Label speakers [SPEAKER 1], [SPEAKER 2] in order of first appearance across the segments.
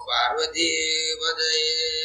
[SPEAKER 1] பார்வதீபதே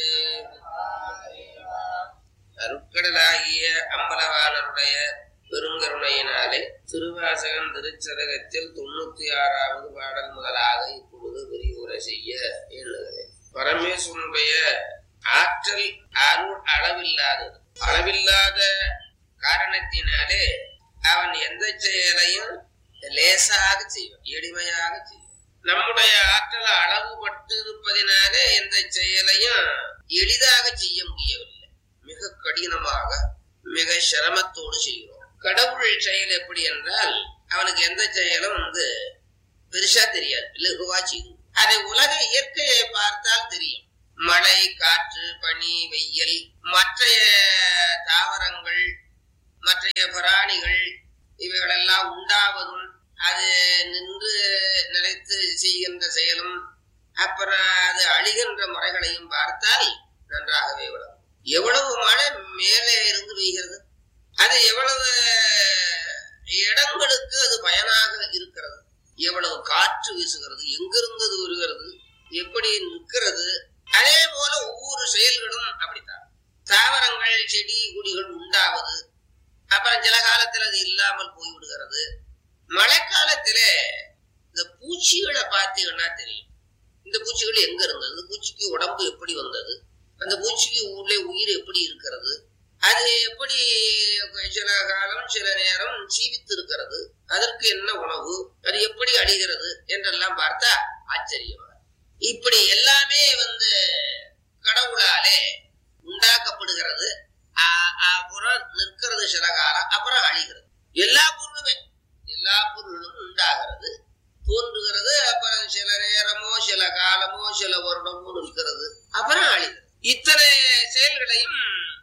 [SPEAKER 1] அருட்கடலாகிய அம்பலவாளருடைய பெருங்கருணையினாலே திருவாசகன் திருச்சதகத்தில் தொண்ணூத்தி ஆறாவது பாடல் முதலாக இப்பொழுது விரிவுரை செய்ய எண்ணுகிறேன் பரமேஸ்வரனுடைய ஆற்றல் அருள் அளவில்லாதது அளவில்லாத காரணத்தினாலே அவன் எந்த செயலையும் லேசாக செய்வான் எளிமையாக செய்வான் நம்முடைய ஆற்றல் அளவுபட்டு இருப்பதினாலே எந்த செயலையும் எளிதாக செய்ய முடியவில்லை மிக கடினமாக மிக சிரமத்தோடு செய்கிறோம் கடவுள் செயல் எப்படி என்றால் அவனுக்கு எந்த செயலும் வந்து பெருசா தெரியாது லகுவா செய்யும் அதை உலக இயற்கையை பார்த்தால் தெரியும் மழை காற்று பனி வெயில் மற்றைய தாவரங்கள் மற்றைய பிராணிகள் இவைகளெல்லாம் உண்டாவதும் அது நின்று நிலைத்து செய்கின்ற செயலும் அப்புறம் அது அழிகின்ற முறைகளையும் பார்த்தால் நன்றாகவே விளங்கும் எவ்வளவு மழை மேலே இருந்து பெய்கிறது அது எவ்வளவு இடங்களுக்கு அது பயனாக இருக்கிறது எவ்வளவு காற்று வீசுகிறது எங்கிருந்து அது வருகிறது எப்படி நிற்கிறது அதே போல ஒவ்வொரு செயல்களும் அப்படித்தான் தாவரங்கள் செடி கொடிகள் உண்டாவது அப்புறம் சில காலத்தில் அது இல்லாமல் போய்விடுகிறது மழைக்காலத்திலே இந்த பூச்சிகளை பார்த்தீங்கன்னா தெரியும் இந்த பூச்சிகள் எங்க இருந்தது இந்த பூச்சிக்கு உடம்பு எப்படி வந்தது அந்த பூச்சிக்கு உள்ளே உயிர் எப்படி இருக்கிறது அது எப்படி சில காலம் சில நேரம் சீவித்து இருக்கிறது அதற்கு என்ன உணவு அது எப்படி அழிகிறது என்றெல்லாம் பார்த்தா ஆச்சரியமா இப்படி எல்லாமே வந்து கடவுளாலே உண்டாக்கப்படுகிறது அப்புறம் நிற்கிறது சில காலம் அப்புறம் அழிகிறது எல்லா பொருளுமே எல்லா பொருளும் உண்டாகிறது தோன்றுகிறது அப்புறம் சில நேரமோ சில காலமோ சில வருடமோ நிற்கிறது அப்புறம் அழிகிறது இத்தனை செயல்களையும்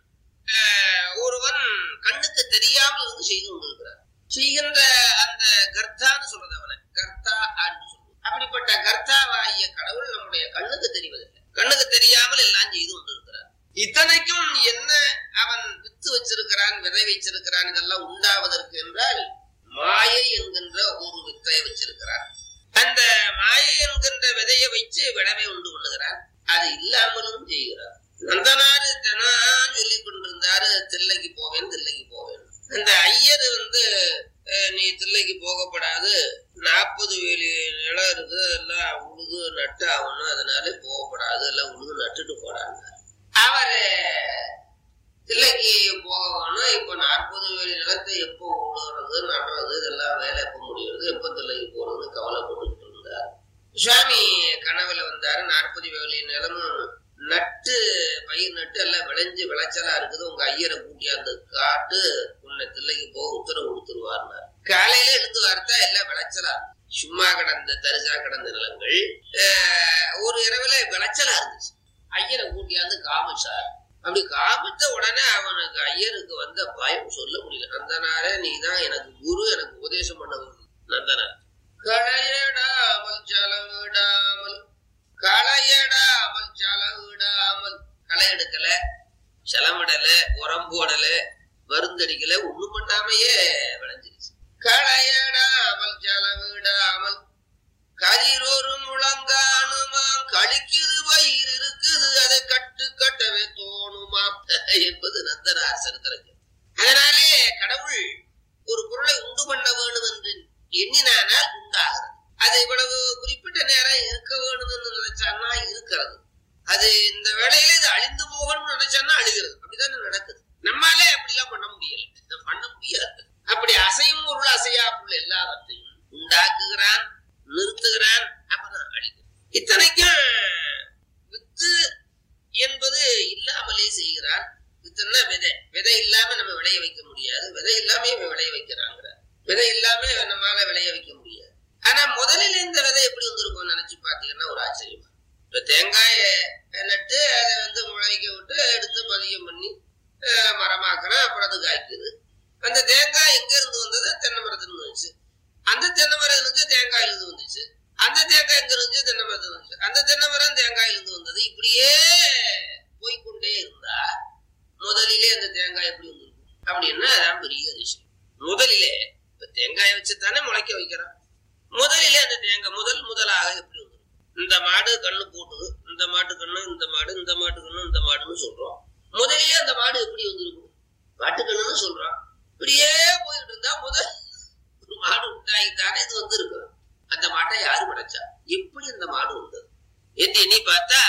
[SPEAKER 1] ஒருவன் கண்ணுக்கு தெரியாமல் இருந்து செய்து கொண்டிருக்கிறார் செய்கின்ற அந்த கர்த்தான்னு சொல்றது அவனை கர்த்தா அப்படின்னு சொல்றது அப்படிப்பட்ட கர்த்தாவாகிய கடவுள் நம்முடைய கண்ணுக்கு தெரிவதில்லை கண்ணுக்கு தெரியாமல் எல்லாம் செய்து கொண்டிருக்கிறார் இத்தனைக்கும் என்ன அவன் வித்து வச்சிருக்கிறான் விதை வச்சிருக்கிறான் இதெல்லாம் உண்டாவதற்கு என்றால் மாயை என்கின்ற ஒரு வித்தை வச்சிருக்கிறான் அந்த மாயை என்கின்ற விதையை வச்சு விடவை உண்டு பண்ணுகிறான் அது இல்லாமலும் செய்கிறார் நந்தனாரு தினம் சொல்லி கொண்டிருந்தாரு தில்லைக்கு போவேன் தில்லைக்கு போவேன் அந்த ஐயர் வந்து நீ தில்லைக்கு போகப்படாது நாற்பது வேலி நிலம் இருக்குது அதெல்லாம் உழுது நட்டு ஆகணும் அதனால போகப்படாது எல்லாம் உழுது நட்டுட்டு போடாங்க அவரு தில்லைக்கு போகணும் இப்ப நாற்பது வேலி நிலத்தை எப்போ உழுறது நடுறது இதெல்லாம் வேலை எப்ப முடியுறது எப்ப தில்லைக்கு போறதுன்னு கவலைப்பட்டு இருந்தார் சுவாமி கனவுல வந்தாரு நாற்பது வேலி நிலமும் நட்டு பயிர் நட்டு எல்லாம் விளைஞ்சு விளைச்சலா இருக்குது உங்க ஐயரை கூட்டியாந்து காட்டு உன்னை தில்லைக்கு போக உத்தரவு கொடுத்துருவார்னார் காலையில இருந்து வார்த்தா எல்லாம் விளைச்சலா சும்மா கிடந்த தரிசா கிடந்த நிலங்கள் ஒரு இரவுல விளைச்சலா இருந்துச்சு ஐயரை கூட்டியாந்து காமிச்சார் அப்படி காமித்த உடனே அவனுக்கு ஐயருக்கு வந்த பயம் சொல்ல முடியல நந்தனாரே நீ தான் எனக்கு குரு எனக்கு உபதேசம் பண்ண நந்தனார் களையடாமல் செலவிடாமல் களையடாமல் செலவிடாமல் களை எடுக்கல செலமிடல உரம் போடல மருந்தடிக்கல ஒண்ணும் பண்ணாமையே விளைஞ்சிருச்சு களையடாமல் செலவிடாமல் கதிரொரு முழங்கானுமாம் கழிக்குது பயிர் இருக்குது அதை கட்டு கட்டவே தோணுமா என்பது நந்தனார் சரித்திரம் அதனாலே கடவுள் ஒரு பொருளை உண்டு பண்ண வேணும் என்று எண்ணினானால் உண்டாகிறது அது இவ்வளவு குறிப்பிட்ட நேரம் இருக்க வேணும்னு நினைச்சான்னா இருக்கிறது அது இந்த வேலையில இது அழிந்து போகணும்னு நினைச்சான்னா அழிகிறது அப்படிதானே நடக்குது நம்மாலே அப்படிலாம் பண்ண முடியல பண்ண முடியாது அப்படி அசையும் பொருள் அசையா பொருள் எல்லாவற்றையும் உண்டாக்குகிறான் நிறுத்துகிறான் அப்புறம் அழிக்கிறான் இத்தனைக்கும் வித்து என்பது இல்லாமலே செய்கிறான் வித்துன்னா விதை விதை இல்லாம நம்ம விளைய வைக்க முடியாது விதை இல்லாம விளைய வைக்கிறாங்கிற விதை இல்லாம நம்மளால விளைய வைக்க முடியாது ஆனா முதலில் இந்த விதை எப்படி வந்திருக்கும் நினைச்சு பாத்தீங்கன்னா ஒரு ஆச்சரியமா இப்ப தேங்காய நட்டு அதை வந்து முளைக்க விட்டு எடுத்து பதியம் பண்ணி மரமாக்குறேன் அப்புறம் அது காய்க்குது அந்த தேங்காய் எங்க இருந்து வந்தது தென்னை மரத்துல வந்துச்சு அந்த தென்னை மரம் இருந்துச்சு தேங்காயில இருந்து வந்துச்சு அந்த தேங்காய் எங்க இருந்துச்சு தென்னை மரத்துல இருந்துச்சு அந்த தென்னை மரம் தேங்காயில இருந்து வந்தது இப்படியே போய்கொண்டே இருந்தா முதலிலே அந்த தேங்காய் எப்படி வந்திருக்கும் அப்படின்னா அதான் பெரிய அதிசயம் முதலிலே இப்ப தேங்காயை வச்சு தானே முளைக்க வைக்கிறான் முதலிலே அந்த தேங்காய் முதல் முதலாக எப்படி வந்திருக்கும் இந்த மாடு கண்ணு போட்டுது இந்த இந்த மாட்டு கண்ணு இந்த மாடு இந்த மாட்டு கண்ணு இந்த மாடுன்னு சொல்றோம் முதல்லயே அந்த மாடு எப்படி வந்திருக்கும் மாட்டு கண்ணுன்னு சொல்றோம் இப்படியே போயிட்டு இருந்தா முதல் ஒரு மாடு உண்டாகித்தானே இது வந்திருக்கும் அந்த மாட்டை யாரு படைச்சா எப்படி அந்த மாடு வந்தது என்று எண்ணி பார்த்தா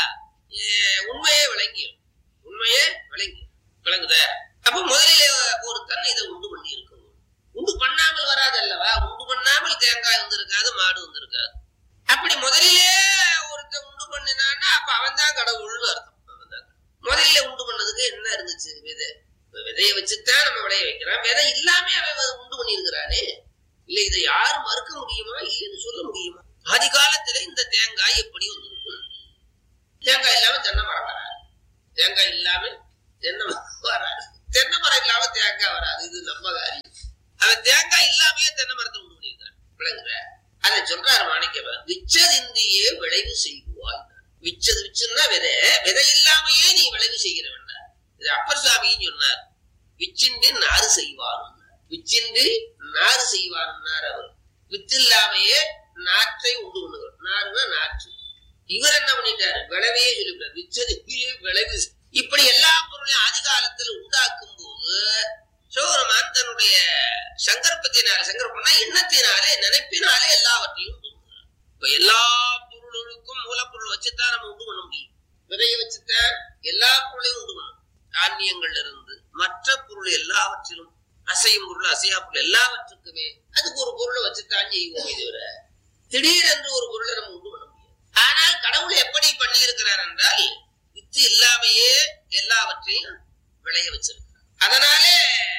[SPEAKER 1] ஏ, உண்மையே விளங்கிடும் உண்மையே விளங்கி விளங்குதா அப்ப முதலிலே ஒரு தன் இதை உண்டு பண்ணி இருக்கும் உண்டு பண்ணாமல் வராது அல்லவா உண்டு பண்ணாமல் தேங்காய் வந்திருக்காது மாடு வந்திருக்காது அப்படி முதலிலே ஒருத்தன் உண்டு பண்ணினான்னா அப்ப அவன் தான் கடவுள்னு அர்த்தம் அவன்தான் கடவுள். முதலிலே உண்டு பண்ணதுக்கு என்ன இருந்துச்சு விதை இப்ப விதையை வச்சுதான் நம்ம விளைய வைக்கிறோம் விதை இல்லாம அவன் அதை உண்டு பண்ணியிருக்கிறானே இல்ல இதை யாரும் மறுக்க முடியுமா இல்லைன்னு சொல்ல முடியுமா ஆதி காலத்துல இந்த தேங்காய் எப்படி வந்திருக்கும் தேங்காய் இல்லாம தென்னை மரம் வராது தேங்காய் இல்லாம தென்னை மரம் வராது தென்னை மரம் இல்லாம தேங்காய் வராது இது நம்ம காரியம் அவன் தேங்காய் இல்லாமயே தென்னை மரத்தை உண்டு பண்ணியிருக்கான் விளங்குற அதை சொல்றாரு மாணிக்கவன் விச்சதிந்தியே விளைவு செய்வாய் விச்சது விச்சுன்னா விதை விதை இல்லாமையே நீ விளைவு செய்கிறவன் இது அப்பர் சாமின்னு சொன்னார் விச்சின்றி நாறு செய்வான் விச்சின்றி நாறு செய்வான்னார் அவர் வித்து இல்லாமையே நாற்றை உண்டு பண்ணுவார் நாறுனா நாற்று இவர் என்ன பண்ணிட்டாரு விளைவையே சொல்லிவிட்டார் விச்சது விளைவு செய்- இப்படி எல்லா பொருளையும் ஆதி காலத்துல உண்டாக்கும் போது சிவபெருமான் தன்னுடைய சங்கற்பத்தினால சங்கற்பம்னா எண்ணத்தினாலே நினைப்பினாலே எல்லாவற்றையும் உண்டு பண்ணுகிறார். இப்ப எல்லா பொருளுக்கும் மூலப்பொருள் வச்சுதான் நம்ம உண்டு பண்ண முடியும் விதையை வச்சுதான் எல்லா பொருளையும் உண்டு பண்ணணும் தானியங்கள்ல இருந்து மற்ற பொருள் எல்லாவற்றிலும் அசையும் பொருள் அசையா பொருள் எல்லாவற்றுக்குமே அதுக்கு ஒரு பொருளை வச்சுதான் செய்வோமே தவிர திடீரென்று ஒரு பொருளை நம்ம உண்டு பண்ண முடியாது ஆனால் கடவுள் எப்படி பண்ணி இருக்கிறார் என்றால் வித்து இல்லாமையே எல்லாவற்றையும் விளைய வச்சிருக்கிறார் அதனாலே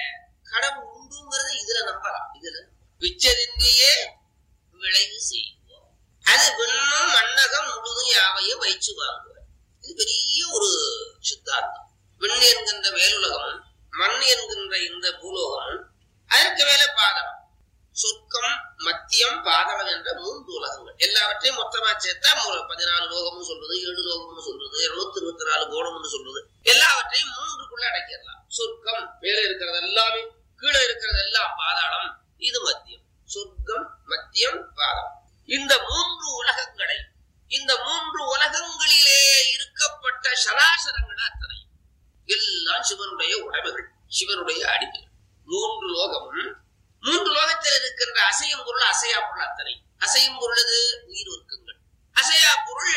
[SPEAKER 1] கடவுள் உண்டுங்கிறத இதுல நம்பலாம் இதுல விச்சதின்றியே விளைவு செய்வோம் அது விண்ணும் மண்ணகம் முழுதும் யாவையும் வைச்சு வாங்குவார் இது பெரிய ஒரு சித்தாந்தம் விண் என்கின்ற மேலுலகம் மண் என்கின்ற இந்த பூலோகம் அதற்கு மேல பாதகம் சொர்க்கம் மத்தியம் பாதகம் என்ற மூன்று உலகங்கள் எல்லாவற்றையும் மொத்தமா சேர்த்தா மூ- பதினாலு லோகம்னு சொல்றது ஏழு லோகம்னு சொல்றது இருநூத்தி இருபத்தி நாலு கோணம்னு சொல்றது எல்லாவற்றையும் மூன்றுக்குள்ள அடக்கிடலாம் சொர்க்கம் மேல இருக்கிறது எல்லாமே கீழே இருக்கிறது எல்லாம் பாதாளம் இது மத்தியம் சொர்க்கம் மத்தியம் பாதம் இந்த மூன்று உலகங்களை இந்த மூன்று உலகங்களிலே இருக்கப்பட்ட சராசரங்கள் அத்தனை எல்லாம் சிவனுடைய உடைமைகள் சிவனுடைய அடிமைகள் மூன்று லோகமும் மூன்று லோகத்தில் இருக்கின்ற அசையும் பொருள் அசையா பொருள் அத்தனை அசையும் பொருளது உயிர் உருக்கங்கள் அசையா பொருள்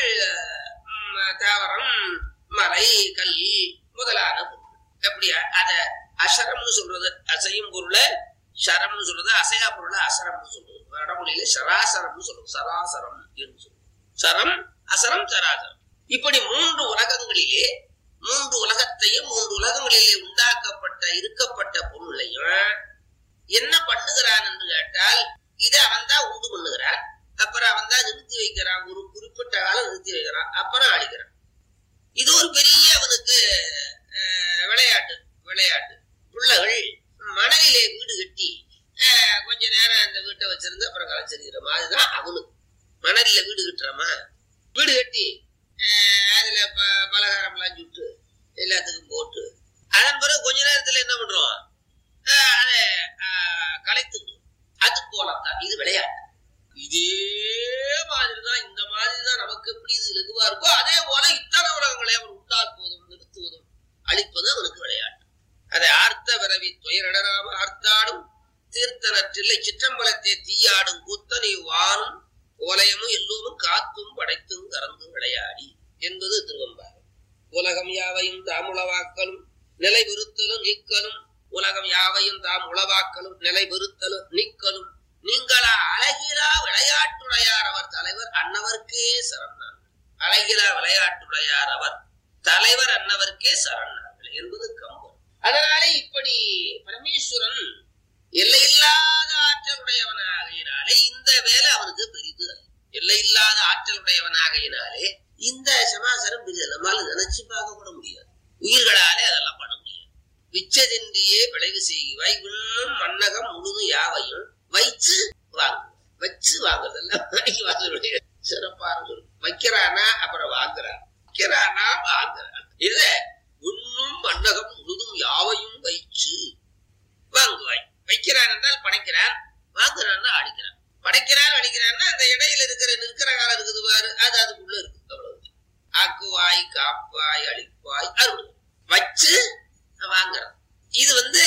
[SPEAKER 1] ம், தாவரம் மலை கல் முதலான பொருள் எப்படியா அத அசரம்னு சொல்றது அசையும் பொருளை சரம்னு சொல்றது அசையா பொருளை அசரம்னு சொல்றது வடமொழியில சராசரம்னு சொல்றது சராசரம் என்று சொல்றது சரம் அசரம் சராசரம் இப்படி மூன்று உலகங்களிலே மூன்று உலகத்தையும் மூன்று உலகங்களிலே உண்டாக்கப்பட்ட இருக்கப்பட்ட பொருளையும் என்ன பண்ணுகிறான் என்று கேட்டால் இதை அவன் தான் உண்டு பண்ணுகிறான் அப்புறம் அவன் தான் நிறுத்தி வைக்கிறான் ஒரு குறிப்பிட்ட காலம் நிறுத்தி வைக்கிறான் அப்புறம் அழிக்கிறான் இது ஒரு பெரிய அவனுக்கு அஹ், விளையாட்டு விளையாட்டு பிள்ளைகள் மணலிலே வீடு கட்டி அஹ், கொஞ்ச நேரம் அந்த வீட்டை வச்சிருந்து அப்புறம் கலைச்சிருக்கிற மாதிரிதான் அவனுக்கு மணலில வீடு கட்டுறோமா வீடு கட்டி அஹ், அதுல ப- பலகாரம் எல்லாம் சுட்டு எல்லாத்துக்கும் போட்டு அதன் பிறகு கொஞ்ச நேரத்துல என்ன பண்றோம் அஹ், அதை அஹ், கலைத்துக்கணும் அது போலத்தான் இது விளையாட்டு இதே மாதிரிதான் இந்த மாதிரிதான் நமக்கு எப்படி இது லகுவா இருக்கோ அதே போல இத்தனை உலகங்களை அவன் உண்டாக்குவதும் நிறுத்துவதும் அழிப்பது அவனுக்கு விளையாட்டு அதை ஆர்த்த விரவி துயரடராம ஆர்த்தாடும் தீர்த்தனற்றில்லை சிற்றம்பலத்தை தீயாடும் கூத்தனை வானும் ஓலயமும் எல்லோரும் காத்தும் படைத்தும் கறந்தும் விளையாடி என்பது திருவம்பாகம் உலகம் யாவையும் தாம் உளவாக்கலும் நிலை விருத்தலும் நீக்கலும் உலகம் யாவையும் தாம் உளவாக்கலும் நிலை விருத்தலும் நீக்கலும் நீங்களா அழகிலா விளையாட்டுடையார் அவர் தலைவர் அன்னவர்க்கே சரணாங்கள் அழகிலா விளையாட்டுடையார் அவர் தலைவர் அன்னவர்க்கே சரணாங்கள் என்பது கம்பன் அதனாலே இப்படி பரமேஸ்வரன் எல்லையில்லாத ஆற்றலுடையவனாகையினாலே இந்த வேலை அவனுக்கு பெரிது அல்ல. எல்லையில்லாத ஆற்றலுடையவனாகையினாலே இந்த சமாசாரம் பெரிது நம்மால நினைச்சு பார்க்க கூட முடியாது உயிர்களாலே அதெல்லாம் பண்ண முடியாது விச்சதின்றியே விளைவு செய்வாய் விண்ணும் மன்னகம் முழுதும் யாவையும் வைச்சு வாங்கு வச்சு வாங்குறதெல்லாம் வாங்கி வாங்குறது சிறப்பான சொல் வைக்கிறானா அப்புறம் வாங்குறான் வைக்கிறானா வாங்குறான் இத உண்ணும் மன்னகம் முழுதும் யாவையும் வைச்சு வாங்குவாய் வைக்கிறான் என்றால் படைக்கிறான் வாங்குறான்னா அடிக்கிறான் படைக்கிறான் அடிக்கிறான்னா அந்த இடையில இருக்கிற நிற்கிற காலம் இருக்குது பாரு அது அதுக்குள்ள இருக்கு அவ்வளவு ஆக்குவாய் காப்பாய் அழிப்பாய் அருள் வச்சு வாங்குறது இது வந்து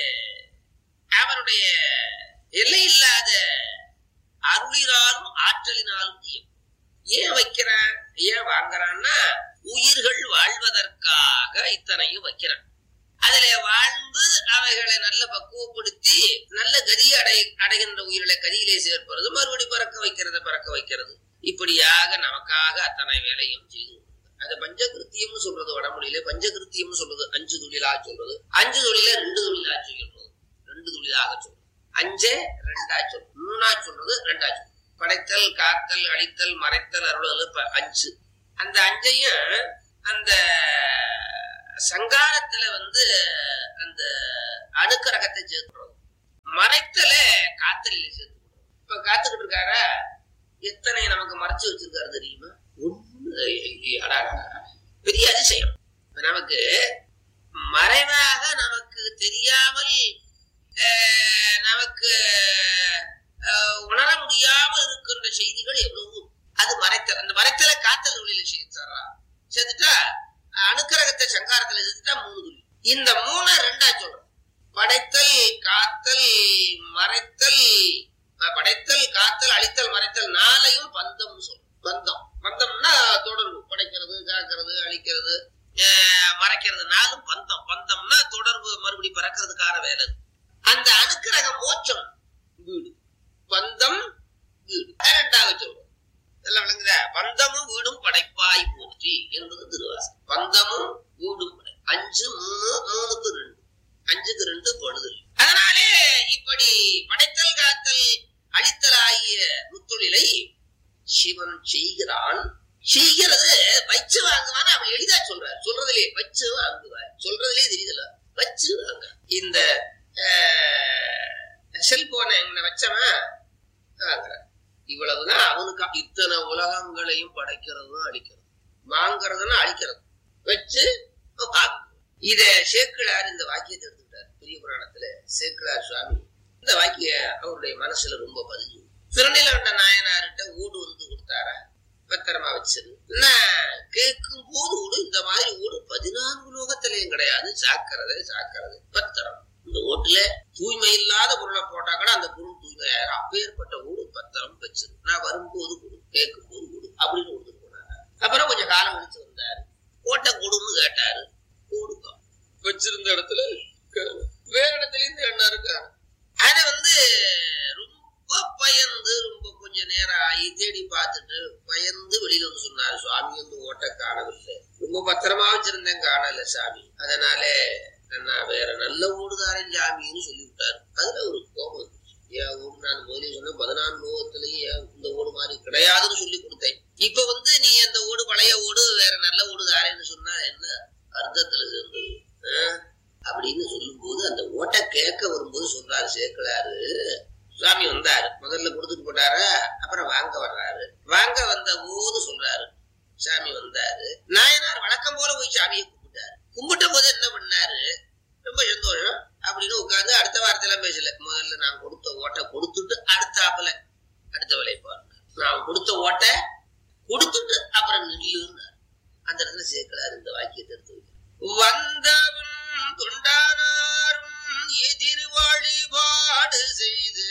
[SPEAKER 1] அவனுடைய எல்லை இல்லாத அருளினாலும் ஆற்றலினாலும் இயக்கும். ஏன் வைக்கிறான் ஏன் வாங்குறான்னா உயிர்கள் வாழ்வதற்காக இத்தனையும் வைக்கிறான் அதுல வாழ்ந்து அவைகளை நல்ல பக்குவப்படுத்தி நல்ல கதி அடை அடைகின்ற உயிர்களை கதியிலே சேர்ப்பது மறுபடி பறக்க வைக்கிறது பறக்க வைக்கிறது இப்படியாக நமக்காக அத்தனை வேலையும் செய்து கொடுக்கிறார். அது பஞ்சகிருத்தியம்னு சொல்றது வடமொழியில பஞ்சகிருத்தியம்னு சொல்றது அஞ்சு தொழிலா சொல்றது அஞ்சு தொழில ரெண்டு தொழிலா சொல்றது ரெண்டு தொழிலாக சொல்றது அஞ்சே ரெண்டா சொல்றது மூணா சொல்றது ரெண்டா சொல்றது படைத்தல் காத்தல் அழித்தல் மறைத்தல் அருளல் இப்ப அஞ்சு அந்த அஞ்சையும் அந்த சங்காரத்துல வந்து அந்த அணுக்கரகத்தை சேர்க்கிறோம் மறைத்தல காத்தலில சேர்த்துக்கிறோம் இப்ப காத்துக்கிட்டு இருக்காரா எத்தனை நமக்கு மறைச்சு வச்சிருக்காரு தெரியுமா ஒண்ணு அடா, அடா, அடா. பெரிய அதிசயம் இப்ப நமக்கு மறைவாக நமக்கு தெரியாமல் அஹ், நமக்கு அஹ், உணர முடியாமல் இருக்கின்ற செய்திகள் எவ்வளவு அது மறைத்தல் அந்த மறைத்தல காத்தல் ஒளியில சேர்த்துறா சேர்த்துட்டா அணுக்கரகத்தை சங்காரத்துல சேர்த்துட்டா மூணு துளி இந்த மூணு ரெண்டா சொல்றோம் படைத்தல் காத்தல் மறைத்தல் அஹ், படைத்தல் காத்தல் அழித்தல் மறைத்தல் நாளையும் பந்தம் சொல்றோம் பந்தம் பந்தம்னா தொடர்பு படைக்கிறது காக்கிறது அழிக்கிறது அஹ், மறைக்கிறது நாளும் பந்தம் பந்தம்னா தொடர்பு மறுபடி பறக்கிறதுக்கான வேலை அது. அந்த அணுக்கரக மோட்சம் வீடு பந்தம் வீடு அது ரெண்டாவது சொல்றோம் இதெல்லாம் விளங்குதா பந்தமும் வீடும் படைப்பாய் போற்றி என்பது திருவாசகம் பந்தமும் வீடும் படை அஞ்சு மூணு மூணுக்கு ரெண்டு அஞ்சுக்கு ரெண்டு படுதல் அதனாலே இப்படி படைத்தல் காத்தல் அழித்தல் ஆகிய முத்தொழிலை சிவன் செய்கிறான் செய்கிறது வச்சு வாங்குவான்னு அவன் எளிதா சொல்றார் சொல்றதுலே வச்சு வாங்குவார் சொல்றதுலே தெரியுதுல வச்சு வாங்க இந்த செல்போனை எங்களை வச்சவன் வாங்குறான் இவ்வளவுதான் அவனுக்கு இத்தனை உலகங்களையும் படைக்கிறதும் அழிக்கிறதும் வாங்குறதுன்னா அழிக்கிறது வச்சு வாங்கு. இத சேக்கிழார் இந்த வாக்கியத்தை எடுத்துக்கிட்டார் பெரிய புராணத்துல சேக்கிழார் சுவாமி இந்த வாக்கிய அவருடைய மனசுல ரொம்ப பதிஞ்சு திருநிலவண்ட நாயனார்கிட்ட ஊடு வந்து கொடுத்தாரா பத்திரமா வச்சிரு நான் கேட்கும் போது ஊடு இந்த மாதிரி ஊடு பதினான்கு லோகத்திலையும் கிடையாது சாக்கிறது சாக்கிறது பத்திரம் இந்த ஓட்டுல தூய்மை இல்லாத பொருளை போட்டா கூட அந்த பொருள் தூய்மையாயிரும் அப்பேற்பட்ட ஊடு பத்திரம் வச்சிரு நான் வரும்போது கொடு கேட்கும் போது கொடு அப்படின்னு கொடுத்துட்டு போனாங்க அப்புறம் கொஞ்சம் காலம் கழிச்சு வந்தாரு ஓட்டை கொடுன்னு கேட்டாரு கொடுக்க வச்சிருந்த இடத்துல காணோம். வேற இடத்துலயும் தேடினாரு காணோம். அத வந்து ரொம்ப பயந்து ரொம்ப கொஞ்ச நேரம் ஆகி தேடி பார்த்துட்டு பயந்து வெளியில வந்து சொன்னாரு சுவாமி வந்து ஓட்ட காணவில்லை ரொம்ப பத்திரமா வச்சிருந்தேன் காணல சாமி அதனால நான் வேற நல்ல ஊடுதாரன் சாமின்னு சொல்லி விட்டாரு அதுல ஒரு கோபம் வந்துச்சு. என் ஊடு நான் முதலே சொன்ன பதினான்கு லோகத்திலேயே என் இந்த ஓடு மாதிரி கிடையாதுன்னு சொல்லி கொடுத்தேன் இப்ப வந்து நீ அந்த ஓடு பழைய ஓடு வேற நல்ல ஓடு தாரேன்னு சொன்னா என்ன அர்த்தத்துல சேர்ந்தது ஆ? அப்படின்னு சொல்லும்போது அந்த ஓட்டை கேட்க வரும்போது சொல்றாரு சேர்க்கலாரு சுவாமி வந்தாரு முதல்ல கொடுத்துட்டு போட்டாரா அப்புறம் வாங்க வர்றாரு வாங்க வந்த போது சொல்றாரு சாமி வந்தாரு நாயனார் வழக்கம் போல போய் சாமியை கும்பிட்டாரு கும்பிட்ட போது என்ன பண்ணாரு ரொம்ப சந்தோஷம் அப்படின்னு உட்கார்ந்து அடுத்த வாரத்துல பேசல முதல்ல நான் கொடுத்த ஓட்டை கொடுத்துட்டு அடுத்தாப்புல அடுத்த வேலையை பாருங்க நான் கொடுத்த ஓட்டை கொடுத்துட்டு அப்புறம் நில்லுன்னாரு அந்த இடத்துல சேர்க்கிறாரு இந்த வாக்கியத்தை எடுத்து வைக்கிறார். வந்தவன் தொண்டானாரும் எதிர் வழிபாடு செய்து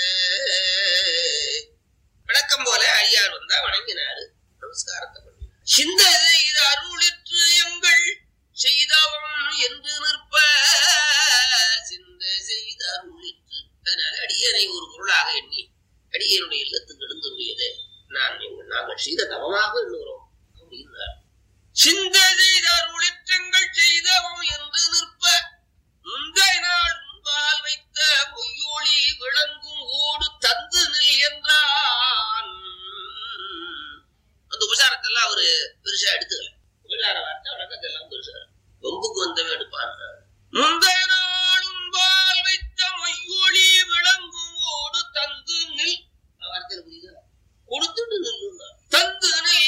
[SPEAKER 1] விளக்கம் போல அடியார் வந்தா வணங்கினாரு நமஸ்காரத்தை பண்ணினார் சிந்ததை இது அருளிற்று எங்கள் செய்தவம் என்று நிற்ப சிந்தை செய்த அருளிற்று அதனால அடியனை ஒரு பொருளாக எண்ணி அடியனுடைய இல்லத்துக்கு எழுந்துள்ளதே நான் எங்கள் நாங்கள் செய்த தவமாக எண்ணுகிறோம் அப்படின்னார் சிந்ததை அருளிற்றங்கள் செய்தவம் என்று நிற்ப முந்தைய நாள் முன்பால் வைத்த பொய்யொளி விளங்கும் ஓடு தந்து நில் என்றான் அந்த உபசாரத்தெல்லாம் அவரு பெருசா எடுத்துக்கல உபசார வார்த்தை வழக்கத்தெல்லாம் பெருசா கொம்புக்கு வந்தவன் எடுப்பான் முந்தைய நாள் முன்பால் வைத்த மொய்யொளி விளங்கும் ஓடு தந்து நில் வார்த்தையில புரியுதா கொடுத்துட்டு நில்லுங்க தந்து நில்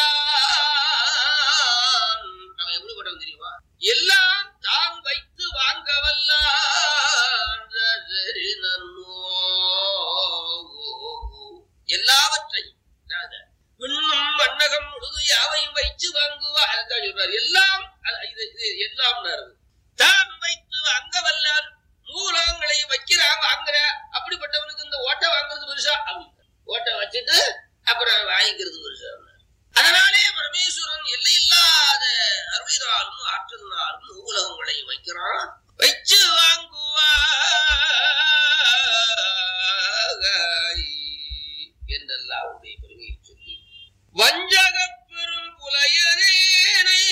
[SPEAKER 1] என்றான் அவன் எப்படிப்பட்டவன் தெரியுமா எல்லாம் தான் வைத்து வாங்க வல்லான் சரி நன்னோ எல்லாவற்றையும் அதாவது விண்ணும் மண்ணகம் முழுது யாவையும் வைத்து வாங்குவா அதுதான் சொன்னார் எல்லாம் அது- இது இது எல்லாம் தான் வைத்து அங்க வல்லான் மூலங்களை வைக்கிறான் வாங்குற அப்படிப்பட்டவனுக்கு இந்த ஓட்டை வாங்குறது பெருசா அப்படின்னு ஓட்டை வச்சுட்டு அப்புறம் வாங்கிக்கிறது பெருசா அதனாலே பரமேஸ்வரன் எல்லையில்லாத அருளினாலும் ஆற்றலினாலும் உலகங்களை வைக்கிறான் வச்சு வாங்குவாய் என்றெல்லாம் அவருடைய பெருமையை சொல்லி வஞ்சக பெரும் புலையரேனை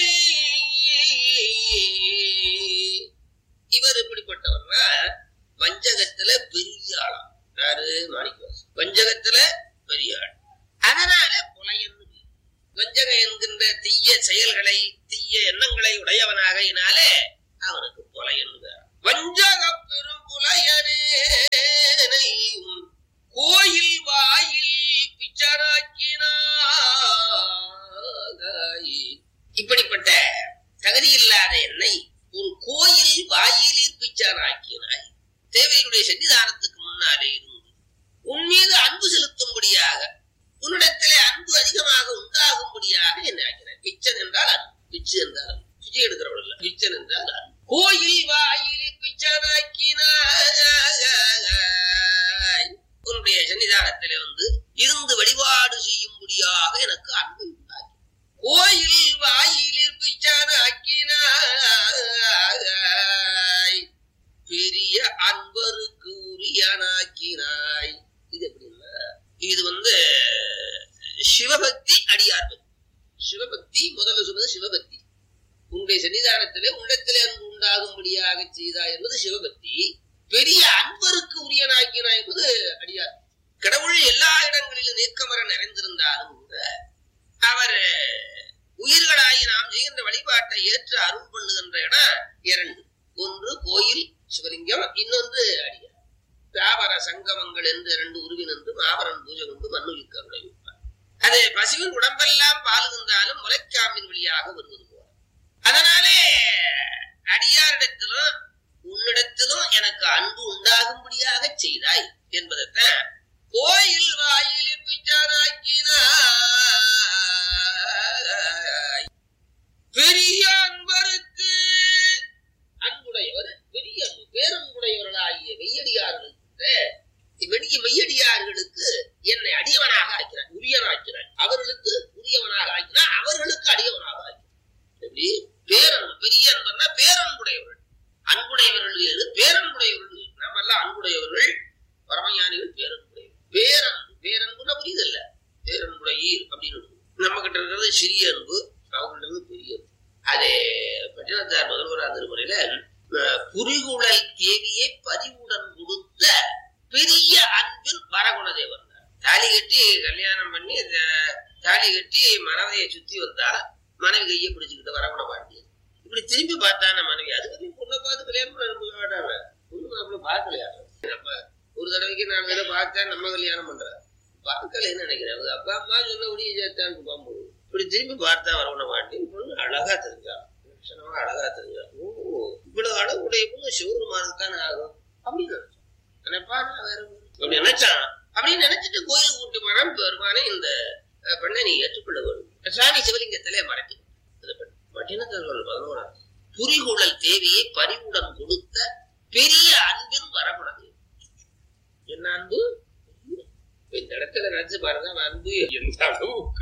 [SPEAKER 1] இவர் எப்படிப்பட்டவர்னா வஞ்சகத்துல பெரிய ஆளாம் யாரு மாணிக்கவாசன் வஞ்சகத்துல பெரிய ஆள் அதனால புலையன்னு பேரு. வஞ்சகம் என்கின்ற தீய செயல்களை தீய எண்ணங்களை உடையவனாகையினாலே அவனுக்கு புலையன்னு பேர். வஞ்சக பெரும் புலையனே கோயில் வாயில் பிச்சராக்கினாய் இப்படிப்பட்ட தகுதி இல்லாத என்னை உன் கோயில் வாயிலில் பிச்சானாக்கினாய் தேவையுடைய சன்னிதானத்துக்கு முன்னாலே இருந்து உன் மீது அன்பு செலுத்தும்படியாக உன்னிடத்திலே அன்பு அதிகமாக உண்டாகும்படியாக என்ன ஆக்கினாய் பிச்சன் என்றால் அன்பு பிச்சு என்றால் அன்பு. பிச்சை எடுக்கிறவள் இல்ல பிச்சன் என்றால் அன்பு. கோயில் வாயிலில் பிச்சனாக்கினாய் உன்னுடைய சன்னிதானத்திலே வந்து இருந்து வழிபாடு செய்யும்படியாக எனக்கு அன்பு உண்டாக்கி கோயில் வாயிலில் பிச்சானாக்கினாய் பெரிய அன்பருக்கு உரியனாக்கினாய் இது எப்படின்னா இது வந்து சிவபக்தி அடியார் பக்தி சிவபக்தி முதல்ல சொன்னது சிவபக்தி உன்னுடைய சன்னிதானத்திலே உள்ளத்திலே அன்பு உண்டாகும்படியாக செய்தாய் என்பது சிவபக்தி பெரிய அன்பருக்கு உரியனாக்கினாய் என்பது அடியார் கடவுள் எல்லா இடங்களிலும் நீக்கமர நிறைந்திருந்தாலும் கூட அவர் உயிர்களாகி நாம் செய்கின்ற வழிபாட்டை ஏற்று அருள் பண்ணுகின்ற இடம் இரண்டு ஒன்று கோயில் சிவலிங்கம் இன்னொன்று அடியார் தாவர சங்கமங்கள் என்று இரண்டு உருவின் என்று மாபரன் பூஜை கொண்டு மண்ணுயிர்க்கருளை வைப்பார் அது பசுவின் உடம்பெல்லாம் பால் இருந்தாலும் முளைக்காம்பின் வழியாக வருவது போல அதனாலே அடியாரிடத்திலும் உன்னிடத்திலும் எனக்கு அன்பு உண்டாகும்படியாக செய்தாய் என்பதைத்தான் கோயில் வாயில் பிச்சானாக்கினாய் பெரிய அன்பருக்கு அன்புடையவர் பெரிய அன்பு பேரன்புடையவர்களாகிய வெய்யடியார்களுக்கு வெடிய மெய்யடியார்களுக்கு என்னை அடியவனாக ஆக்கிறார் உரியனாக்கிறார் அவர்களுக்கு உரியவனாக ஆக்கினார் அவர்களுக்கு அடியவனாக ஆக்கிறார் எப்படி பேரன்பு பெரிய அன்புன்னா பேரன்புடையவர்கள் அன்புடையவர்கள் வேறு பேரன்புடையவர்கள் நம்ம எல்லாம் அன்புடையவர்கள் பரமஞானிகள் பேரன்புடையவர் பேரன்பு பேரன்புன்னா புரியுதல்ல பேரன்புடையீர் அப்படின்னு நம்ம கிட்ட இருக்கிறது சிறிய அன்பு அவங்கள்ட்ட இருந்து பெரிய அன்பு அதே பட்டினத்தார் முதல்வராக திருமுறையில அஹ், புரிகுழல் தேவியை பதிவுடன் கொடுத்த பெரிய அன்பின் வரகுணதேவர் தாலி கட்டி கல்யாணம் பண்ணி த- தாலி கட்டி மனைவியை சுத்தி வந்தா மனைவி கையை பிடிச்சுக்கிட்டு வரகுண பாண்டியன் இப்படி திரும்பி பார்த்தான மனைவி அது வரையும் பொண்ணை பார்த்து கல்யாணம் பண்ண அனுப்ப மாட்டாங்க பொண்ணு நம்மள பார்க்கலையா நம்ம ஒரு தடவைக்கு நாலு தடவை பார்த்தா நம்ம கல்யாணம் பண்ற பார்க்கலன்னு நினைக்கிறேன் அவங்க அப்பா அம்மா சொன்ன முடிய சேர்த்தான்னு போகும்போது இப்படி திரும்பி பார்த்தா வரவன மாட்டி பொண்ணு அழகா தெரிஞ்சா லட்சணமா அழகா தெரிஞ்சா ஓ இவ்வளவு அழகுடைய பொண்ணு சிவருமானுக்கு ஆகும் அப்படின்னு நினைச்சான் நினைப்பா நான் வேற ஒண்ணு. அப்படி நினைச்சான் அப்படின்னு நினைச்சிட்டு கோயிலுக்கு கூட்டி போனான் பெருமானே இந்த அஹ், பெண்ணை நீ ஏற்றுக்கொள்ள வேண்டும் சாமி சிவலிங்கத்திலே மறைத்து பட்டினத்தர்கள் பதினோராம் புரிகுழல் தேவியை பறிவுடன் கொடுத்த பெரிய அன்பின் வரகுணது என்ன அன்பு இப்ப இந்த இடத்துல நினைச்சு பாருங்க அவன் அன்பு எந்த அளவுக்கு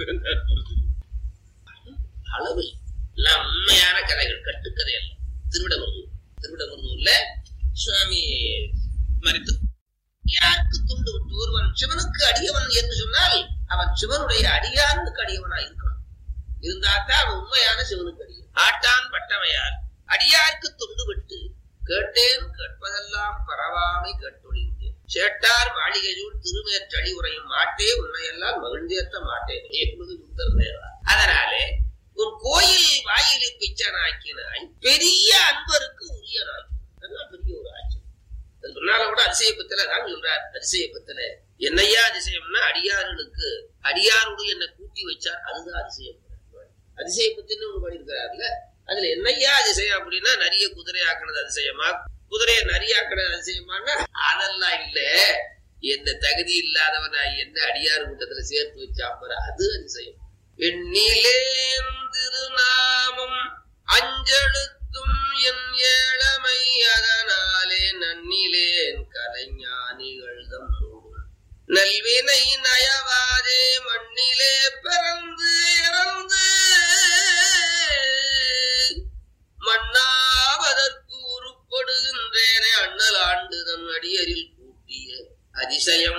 [SPEAKER 1] அளவில் எல்லாம் உண்மையான கதைகள் கட்டுக்கதை அல்ல திருவிடமருதூர் திருவிடமருதூர்ல சுவாமி மறித்து யாருக்கு துண்டு விட்டு ஒருவன் சிவனுக்கு அடியவன் என்று சொன்னால் அவன் சிவனுடைய அடியானுக்கு அடியவனா இருக்கணும் இருந்தாத்தான் அவன் உண்மையான சிவனுக்கு அடியவன் ஆட்டான் பட்டவையார் அடியாருக்கு துண்டு விட்டு கேட்டேன் கேட்பதெல்லாம் பரவாமை கேட்டொழிந்தேன் சேட்டார் மாளிகையூர் திருமேற்றடி உரையும் மாட்டே உன்னையெல்லாம் மகிழ்ந்தேற்ற மாட்டேன் என்பது சுந்தர தேவா அதனாலே உன் கோயில் வாயிலில் பிச்சனாக்கினாய் பெரிய அன்பருக்கு உரியனாய் அதெல்லாம் பெரிய ஒரு ஆட்சி அது முன்னால கூட அதிசயப்பத்துல தான் சொல்றார் அதிசயப்பத்துல என்னையா அதிசயம்னா அடியார்களுக்கு அடியாரோடு என்னை கூட்டி வச்சார் அதுதான் அதிசயம் அதிசயப்பத்துன்னு ஒண்ணு பண்ணிருக்கிறாருல அதுல என்னையா அதிசயம் அப்படின்னா நிறைய குதிரை ஆக்கினது அதிசயமா குதிரையை நரியாக்கினது அதிசயமானா அதெல்லாம் இல்ல என்ன தகுதி இல்லாதவனா என்ன அடியார் கூட்டத்துல சேர்த்து வச்சாம்பர அது அதிசயம் எண்ணிலேன் திருநாமம் நல்வினை நயவாதே மண்ணிலே பிறந்து இறந்து மண்ணாவதற்கு உருப்படுகின்றேனே அண்ணல் ஆண்டு தன் அடியரில் கூட்டிய அதிசயம்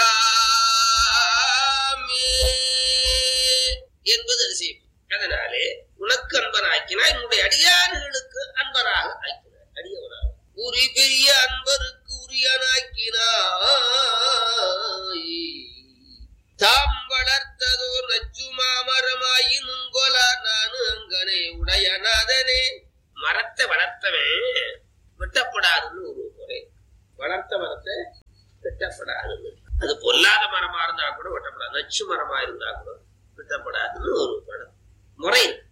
[SPEAKER 1] கண்டாமே என்பது அதிசயம் அதனாலே உனக்கு அன்பனாக்கினாய் என்னுடைய அடியார்களுக்கு அன்பனாக ஆக்கினாய் அடியவனாக உரி பெரிய அன்பருக்கு உரியனாக்கினாய் தாம் வளர்த்ததோ நச்சு மாமரமாயி நுங்கொலா நானு அங்கனே உடையநாதனே மரத்தை வளர்த்தவன் வெட்டப்படாதுன்னு ஒரு முறை வளர்த்த மரத்தை வெட்டப்படாதுன்னு அது பொல்லாத மரமா இருந்தா கூட வெட்டப்படாது நச்சு மரமா இருந்தா கூட வெட்டப்படாதுன்னு ஒரு படம் முறை இருக்கு